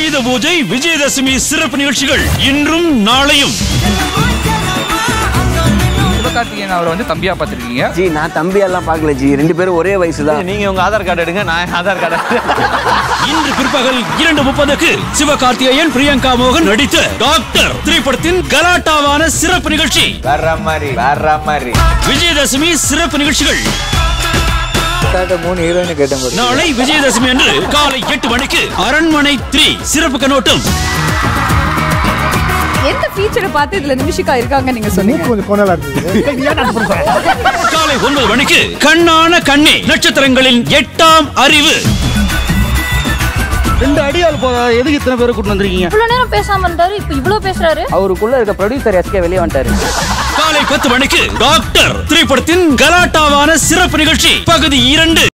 ஆயுத பூஜை விஜயதசமி சிறப்பு நிகழ்ச்சிகள் இன்றும் நாளையும் சிவகார்த்திகேயன் அவரை வந்து தம்பியா பார்த்திருக்கீங்க ஜி நான் தம்பி எல்லாம் பார்க்கல ஜி ரெண்டு பேரும் ஒரே வயசு தான் நீங்க உங்க ஆதார் கார்டு எடுங்க நான் ஆதார் கார்டு இன்று பிற்பகல் இரண்டு முப்பதுக்கு சிவகார்த்திகேயன் பிரியங்கா மோகன் நடித்த டாக்டர் திரைப்படத்தின் கலாட்டாவான சிறப்பு நிகழ்ச்சி வேற மாதிரி வேற மாதிரி விஜயதசமி சிறப்பு நிகழ்ச்சிகள் மூணு ஹீரோயின் கேட்டேன் நாளை விஜயதசமி அன்று காலை எட்டு மணிக்கு அரண்மனை த்ரீ சிறப்பு கண்ணோட்டம் எந்த ஃபீச்சரை பார்த்து இதுல நிமிஷிகா இருக்காங்க நீங்க சொன்னீங்க கொஞ்சம் கோணலா இருந்தது காலை ஒன்பது மணிக்கு கண்ணான கண்ணே நட்சத்திரங்களின் எட்டாம் அறிவு ரெண்டு அடியால் போதா எதுக்கு இத்தனை பேரை கூட்டு வந்திருக்கீங்க இவ்வளவு நேரம் பேசாம இருந்தாரு இப்ப இவ்வளவு பேசுறாரு அவருக்குள்ள இருக்க ப்ரொடியூசர் எஸ்கே வெளியே வந்துட்டாரு காலை பத்து மணிக்கு டாக்டர் திரைப்படத்தின் கலாட்டாவான சிறப்பு நிகழ்ச்சி பகுதி இரண்டு